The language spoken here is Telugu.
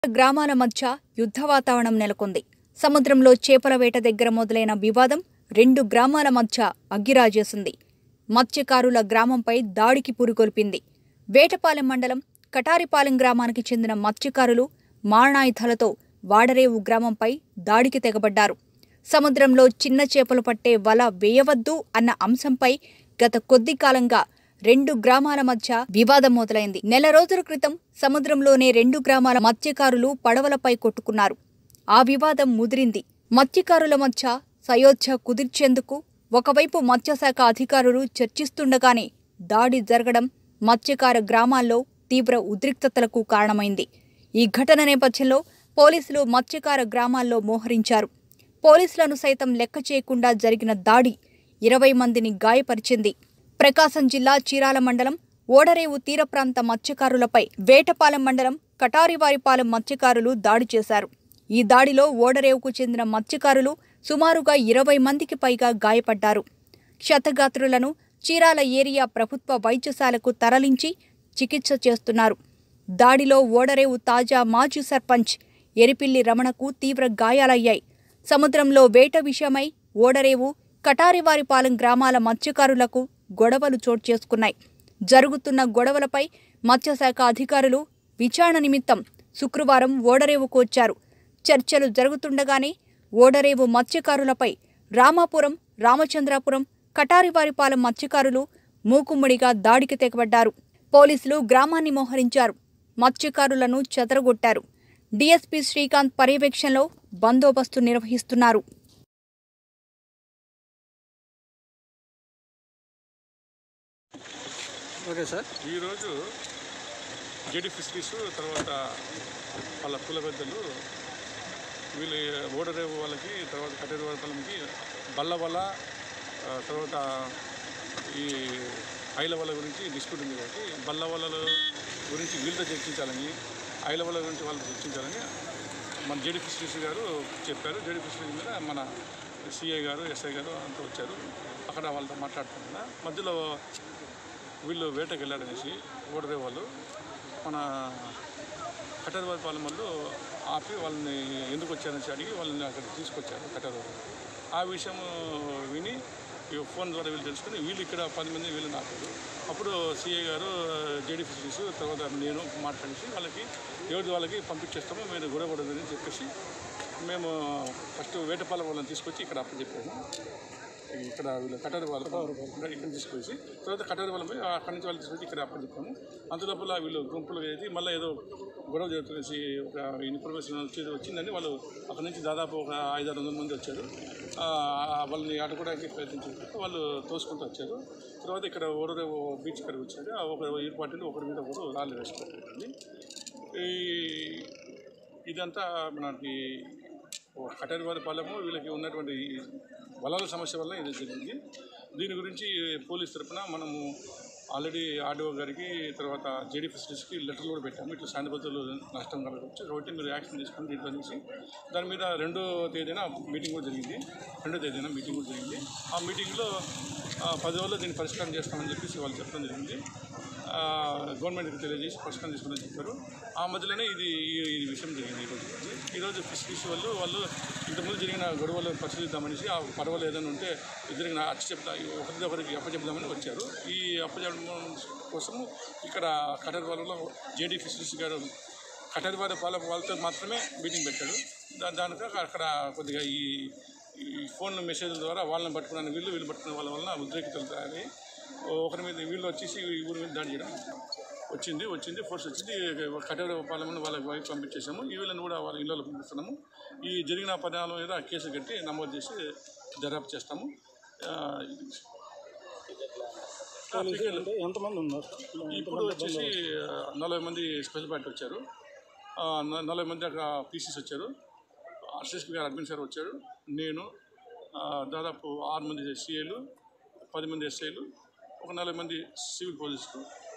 గ్రామాల మధ్య యుద్ధ వాతావరణం నెలకొంది సముద్రంలో చేపల వేట దగ్గర మొదలైన వివాదం రెండు గ్రామాల మధ్య అగ్గిరాజేసింది మత్స్యకారుల గ్రామంపై దాడికి పురికొల్పింది వేటపాలెం మండలం కటారిపాలెం గ్రామానికి చెందిన మత్స్యకారులు మారణాయుధాలతో వాడరేవు గ్రామంపై దాడికి తెగబడ్డారు సముద్రంలో చిన్న చేపలు పట్టే వల వేయవద్దు అన్న అంశంపై గత కొద్ది కాలంగా రెండు గ్రామాల మధ్య వివాదం మొదలైంది నెల రోజుల క్రితం సముద్రంలోనే రెండు గ్రామాల మత్స్యకారులు పడవలపై కొట్టుకున్నారు ఆ వివాదం ముదిరింది మత్స్యకారుల మధ్య సయోధ్య కుదిర్చేందుకు ఒకవైపు మత్స్యశాఖ అధికారులు చర్చిస్తుండగానే దాడి జరగడం మత్స్యకార గ్రామాల్లో తీవ్ర ఉద్రిక్తతలకు కారణమైంది ఈ ఘటన నేపథ్యంలో పోలీసులు మత్స్యకార గ్రామాల్లో మోహరించారు పోలీసులను సైతం లెక్క చేయకుండా జరిగిన దాడి ఇరవై మందిని గాయపరిచింది ప్రకాశం జిల్లా చీరాల మండలం ఓడరేవు తీర ప్రాంత మత్స్యకారులపై వేటపాలెం మండలం కటారివారిపాలెం మత్స్యకారులు దాడి చేశారు ఈ దాడిలో ఓడరేవుకు చెందిన మత్స్యకారులు సుమారుగా ఇరవై మందికి పైగా గాయపడ్డారు క్షతగాత్రులను చీరాల ఏరియా ప్రభుత్వ వైద్యశాలకు తరలించి చికిత్స చేస్తున్నారు దాడిలో ఓడరేవు తాజా మాజీ సర్పంచ్ ఎరిపిల్లి రమణకు తీవ్ర గాయాలయ్యాయి సముద్రంలో వేట విషయమై ఓడరేవు కటారివారిపాలెం గ్రామాల మత్స్యకారులకు గొడవలు చోటు చేసుకున్నాయి జరుగుతున్న గొడవలపై మత్స్యశాఖ అధికారులు విచారణ నిమిత్తం శుక్రవారం ఓడరేవుకు వచ్చారు చర్చలు జరుగుతుండగానే ఓడరేవు మత్స్యకారులపై రామాపురం రామచంద్రాపురం కటారివారిపాలెం మత్స్యకారులు మూకుమ్మడిగా దాడికి తెగబడ్డారు పోలీసులు గ్రామాన్ని మోహరించారు మత్స్యకారులను చెదరగొట్టారు డీఎస్పీ శ్రీకాంత్ పర్యవేక్షణలో బందోబస్తు నిర్వహిస్తున్నారు ఓకే సార్ ఈరోజు జేడి ఫిషరీస్ తర్వాత వాళ్ళ కుల పెద్దలు వీళ్ళు ఓడరేవు వాళ్ళకి తర్వాత కట్టేరు వాళ్ళకి బల్ల వల్ల ఆ, తర్వాత ఈ ఐల వల్ల గురించి డిస్ప్యూట్ ఉంది కాబట్టి బల్ల వలల గురించి వీళ్ళతో చర్చించాలని ఐల వల్ల గురించి వాళ్ళతో చర్చించాలని మన జేడి ఫిషరీస్ గారు చెప్పారు జేడి ఫిషరీస్ మీద మన సిఐ గారు ఎస్ఐ గారు అంతా వచ్చారు అక్కడ వాళ్ళతో మాట్లాడుతున్నా మధ్యలో వీళ్ళు వేటకి వెళ్ళారనేసి ఓడరే వాళ్ళు మన కట్టరవారిపాలెం వాళ్ళు ఆపి వాళ్ళని ఎందుకు వచ్చారనేసి అడిగి వాళ్ళని అక్కడ తీసుకొచ్చారు కట్టరవారి ఆ విషయం విని ఈ ఫోన్ ద్వారా వీళ్ళు తెలుసుకుని వీళ్ళు ఇక్కడ పది మంది వీళ్ళు నాపారు అప్పుడు సిఐ గారు జేడీ ఫిషరీస్ తర్వాత నేను మాట్లాడేసి వాళ్ళకి ఎవరి వాళ్ళకి పంపించేస్తామో మీరు గొడవపడదని చెప్పేసి మేము ఫస్ట్ వేటపాలెం వాళ్ళని తీసుకొచ్చి ఇక్కడ అప్పచెప్పాము ఇక్కడ వీళ్ళు కటారి వాళ్ళు ఇక్కడ తీసుకొచ్చి తర్వాత కటారి వాళ్ళ పోయి అక్కడి నుంచి వాళ్ళు తీసుకొచ్చి ఇక్కడ అప్పచెప్పాము అంతలోపల వీళ్ళు గుంపులు వేసి మళ్ళీ ఏదో గొడవ జరుగుతునేసి ఒక ఇన్ఫర్మేషన్ వచ్చేది వచ్చిందని వాళ్ళు అక్కడి నుంచి దాదాపు ఒక ఐదారు వందల మంది వచ్చారు ఆ, వాళ్ళని ఆడుకోవడానికి ప్రయత్నించారు వాళ్ళు తోసుకుంటూ వచ్చారు తర్వాత ఇక్కడ ఓడరే బీచ్ కడిగి వచ్చారు ఆ ఒక ఇరు పార్టీలు ఒకరి మీద ఒకరు రాళ్ళు వేసుకోవాలి ఈ ఇదంతా మనకి కటరివారి పాలెము వీళ్ళకి ఉన్నటువంటి ఈ వలల సమస్య వల్ల ఇది జరిగింది దీని గురించి పోలీస్ తరపున మనము ఆల్రెడీ ఆర్డీఓ గారికి తర్వాత జేడీ ఫెసిలిటీస్కి లెటర్లు కూడా పెట్టాము ఇట్లా శాంతిభద్రతలు నష్టం కలగవచ్చు కాబట్టి మీరు యాక్షన్ తీసుకొని దీంట్లో నుంచి దాని మీద రెండో తేదీన మీటింగ్ కూడా జరిగింది రెండో తేదీన మీటింగ్ కూడా జరిగింది ఆ మీటింగ్లో ఆ, పది రోజుల్లో దీన్ని పరిష్కారం చేస్తామని చెప్పేసి వాళ్ళు చెప్పడం జరిగింది ఆ, గవర్నమెంట్కి తెలియజేసి పరిష్కారం తీసుకుని చెప్పారు ఆ మధ్యలోనే ఇది ఈ- ఈ విషయం జరిగింది ఈరోజు ఈరోజు ఫిషరీస్ వాళ్ళు వాళ్ళు ఇంతకుముందు జరిగిన గొడవలు పరిశీలిద్దామనేసి ఆ పడవలు ఏదైనా ఉంటే జరిగిన అచ్చ చెప్తా ఒకరిది ఒకరికి అప్పచెప్దామని వచ్చారు ఈ అప్పచెప్పడం కోసము ఇక్కడ కటర్ వాళ్ళలో జేడీ ఫిషరీస్ గారు కటర్ వారి వాళ్ళ వాళ్ళతో మాత్రమే మీటింగ్ పెట్టాడు దా దానికి అక్కడ కొద్దిగా ఈ ఈ ఫోన్ మెసేజ్ ద్వారా వాళ్ళని పట్టుకున్న వీళ్ళు వీళ్ళు పట్టుకున్న వాళ్ళ వలన ఉద్రేకతలు తయారై ఒకరి మీద వీళ్ళు వచ్చేసి ఈ ఊరి మీద దాడి చేయడం వచ్చింది వచ్చింది ఫోర్స్ వచ్చింది కట్టెడ పాలెంని వాళ్ళకి వైపు పంపించేసాము ఈ వీళ్ళని కూడా వాళ్ళ ఇళ్ళలో పంపిస్తున్నాము ఈ జరిగిన పరిణామం మీద కేసు కట్టి నమోదు చేసి దర్యాప్తు చేస్తాము ఆ, ఇది పోలీసు అంటే ఎంతమంది ఉన్నారు ఇప్పుడు వచ్చేసి ఆ, నలభై మంది స్పెషల్ పార్టీ వచ్చారు ఆ, న- నలభై మంది అక్కడ పీసీస్ వచ్చారు ఆర్సీఎస్పీ గారు అడ్మిన్ సార్ వచ్చారు నేను ఆ, దాదాపు ఆరు మంది సిఏలు పది మంది ఎస్ఐలు ఒక నలభై మంది సివిల్ పోలీసులు